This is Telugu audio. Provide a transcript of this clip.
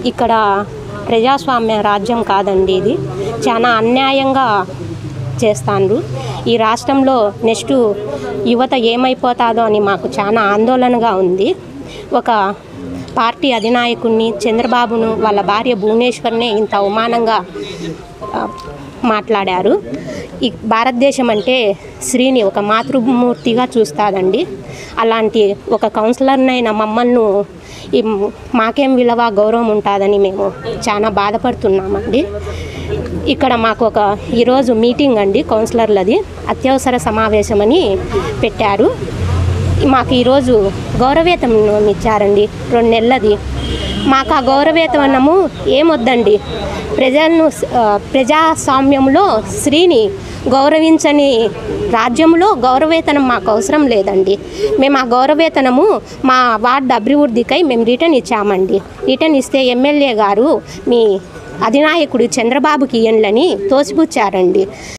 ఇక్కడ ప్రజాస్వామ్య రాజ్యం కాదండి ఇది చాలా అన్యాయంగా చేస్తాండ్రు ఈ రాష్ట్రంలో నెక్స్ట్ యువత ఏమైపోతాదో అని మాకు చాలా ఆందోళనగా ఉంది ఒక పార్టీ అధినాయకుడిని చంద్రబాబును వాళ్ళ భార్య భువనేశ్వర్నే ఇంత అవమానంగా ఆ, మాట్లాడారు ఈ భారతదేశం అంటే స్త్రీని ఒక మాతృమూర్తిగా చూస్తాదండి అలాంటి ఒక కౌన్సిలర్నైన మమ్మల్ని ఈ మాకేం విలువ గౌరవం ఉంటుందని మేము చాలా బాధపడుతున్నామండి ఇక్కడ మాకు ఒక ఈరోజు మీటింగ్ అండి కౌన్సిలర్లది అత్యవసర సమావేశమని పెట్టారు మాకు ఈరోజు గౌరవేతనం ఇచ్చారండి రెండు నెలలది మాకు ఆ గౌరవేతనము ఏమొద్దండి ప్రజలను ఆ, ప్రజాస్వామ్యంలో స్త్రీని గౌరవించని రాజ్యంలో గౌరవేతనం మాకు అవసరం లేదండి మేము ఆ గౌరవేతనము మా వార్డు అభివృద్ధికై మేము రిటర్న్ ఇచ్చామండి రిటర్న్ ఇస్తే ఎమ్మెల్యే గారు మీ అధినాయకుడు చంద్రబాబుకి ఇయ్యండ్లని తోసిపుచ్చారండి